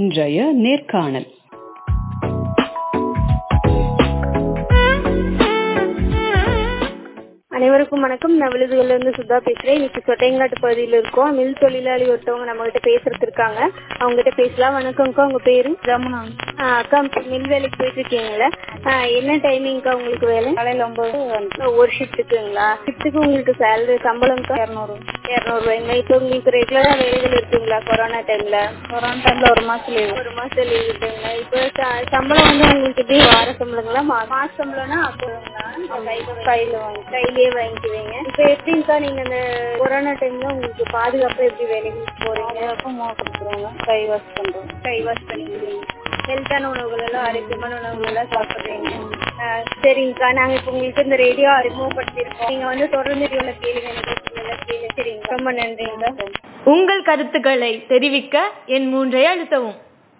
இன்றைய நேர்காணல் அனைவருக்கும் வணக்கம் நான் விழுதுகள்ல இருந்து சுதா பேசுறேன் இன்னைக்கு சொட்டையங்காட்டு பகுதியில இருக்கோம் மில் தொழிலாளி ஒருத்தவங்க நம்ம கிட்ட பேசுறதுக்கு இருக்காங்க அவங்க கிட்ட பேசலாம் வணக்கம்க்கா உங்க பேரு ஜமுனா ஆ, அக்கா மில் வேலைக்கு போயிட்டு இருக்கீங்கல்ல ஆ, என்ன டைமிங்க்கா உங்களுக்கு வேலை காலையில ஒன்பது ஓ, ஒரு ஷிஃப்ட்டுக்குங்களா ஷிஃப்ட்டுக்கு உங்களுக்கு சேலரி சம்பளம்க்கா இரநூறு இரநூறுவாய்ங்களா இப்போ உங்களுக்கு ரெகுலரா வேலைகள் இருக்குங்களா கொரோனா டைம்ல கொரோனா டைம்ல ஒரு மாசம் லீவு ஒரு மாசம் லீவ் இருக்குங்களா இப்போ ச- சம்பளம் வந்து உங்களுக்கு எப்படி வார சம்பளங்களா மா- மாச சம்பளம்னா அப்போங்களா கையில வாங்கி கையிலேயே வாங்கிக்குவீங்க இப்போ எப்படிங்கக்கா நீங்க அந்த கொரோனா டைம்ல உங்களுக்கு பாதுகாப்பா எப்படி வேலைக்கு போறீங்க எல்லாருக்கும் மோ கொடுத்துருவாங்க கை வாஷ் பண்றோம் கை வாஷ் பண்ணிக்கிறீங்க ஹெல்த்தான உணவுகள் எல்லாம் ஆரோக்கியமான உணவுகள் எல்லாம் சாப்பிடுறீங்க ஆஹ் சரிங்கக்கா நாங்க இப்போ உங்களுக்கு இந்த ரேடியோ அறிமுகப்படுத்தியிருக்கோம் நீங்க வந்து தொடர்ந்து ரேடியோல கேளுங்க நிகழ்ச்சிகள் எல்லாம் கேளுங்க சரிங்க ரொம்ப நன்றிங்க உங்கள் கருத்துக்களை தெரிவிக்க என் மூன்றை அழுத்தவும்